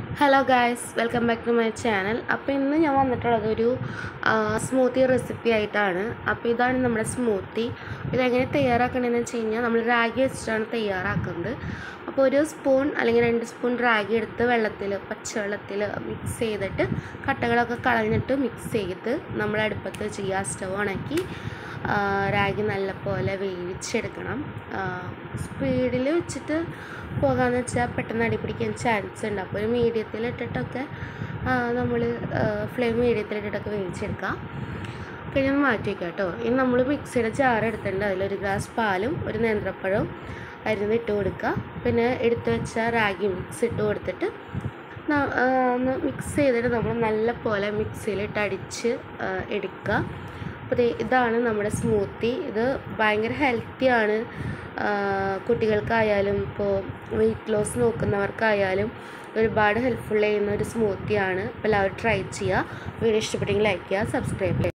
hello guys welcome back to my channel അപ്പോൾ ഇന്ന് ഞാൻ വന്നിട്ടുള്ളത് ഒരു സ്മൂത്തി റെസിപ്പി ആയിട്ടാണ് അപ്പോൾ ഇതാണ് നമ്മുടെ സ്മൂത്തി ഇതെങ്ങനെ തയ്യാറാക്കണമെന്ന് വെച്ച് കഴിഞ്ഞാൽ നമ്മൾ റാഗി വെച്ചിട്ടാണ് തയ്യാറാക്കുന്നത് അപ്പോൾ ഒരു സ്പൂൺ അല്ലെങ്കിൽ രണ്ട് സ്പൂൺ റാഗി എടുത്ത് വെള്ളത്തിൽ പച്ചവെള്ളത്തിൽ മിക്സ് ചെയ്തിട്ട് കട്ടകളൊക്കെ കളഞ്ഞിട്ട് മിക്സ് ചെയ്ത് നമ്മൾ അടുപ്പത്ത് വെച്ച് ഗ്യാസ് സ്റ്റവ് ഉണക്കി റാഗി നല്ലപോലെ വേവിച്ചെടുക്കണം സ്പീഡിൽ വെച്ചിട്ട് പോകാമെന്ന് വെച്ചാൽ പെട്ടെന്ന് അടി പിടിക്കാൻ ചാൻസ് ഉണ്ട് അപ്പോൾ ഒരു മീഡിയത്തിൽ ഇട്ടിട്ടൊക്കെ നമ്മൾ ഫ്ലെയിം മീഡിയത്തിലിട്ടിട്ടൊക്കെ വേവിച്ചെടുക്കാം കഴിഞ്ഞ് മാറ്റി വയ്ക്കാം കേട്ടോ ഇനി നമ്മൾ മിക്സിയുടെ ജാർ എടുത്തിട്ടുണ്ട് അതിലൊരു ഗ്ലാസ് പാലും ഒരു നേന്ത്രപ്പഴവും അരിഞ്ഞ് ഇട്ട് കൊടുക്കുക പിന്നെ എടുത്ത് വെച്ച റാഗി മിക്സ് ഇട്ട് കൊടുത്തിട്ട് ഒന്ന് മിക്സ് ചെയ്തിട്ട് നമ്മൾ നല്ല പോലെ മിക്സിയിലിട്ട് അടിച്ച് എടുക്കുക അപ്പോൾ ഇതാണ് നമ്മുടെ സ്മൂത്തി ഇത് ഭയങ്കര ഹെൽത്തിയാണ് കുട്ടികൾക്കായാലും ഇപ്പോൾ വെയിറ്റ് ലോസ് നോക്കുന്നവർക്കായാലും ഒരുപാട് ഹെൽപ്ഫുൾ ചെയ്യുന്ന ഒരു സ്മൂത്തിയാണ് അപ്പോൾ എല്ലാവരും ട്രൈ ചെയ്യുക വീഡിയോ ഇഷ്ടപ്പെട്ടെങ്കിൽ ലൈക്ക് ചെയ്യുക സബ്സ്ക്രൈബ് ചെയ്യുക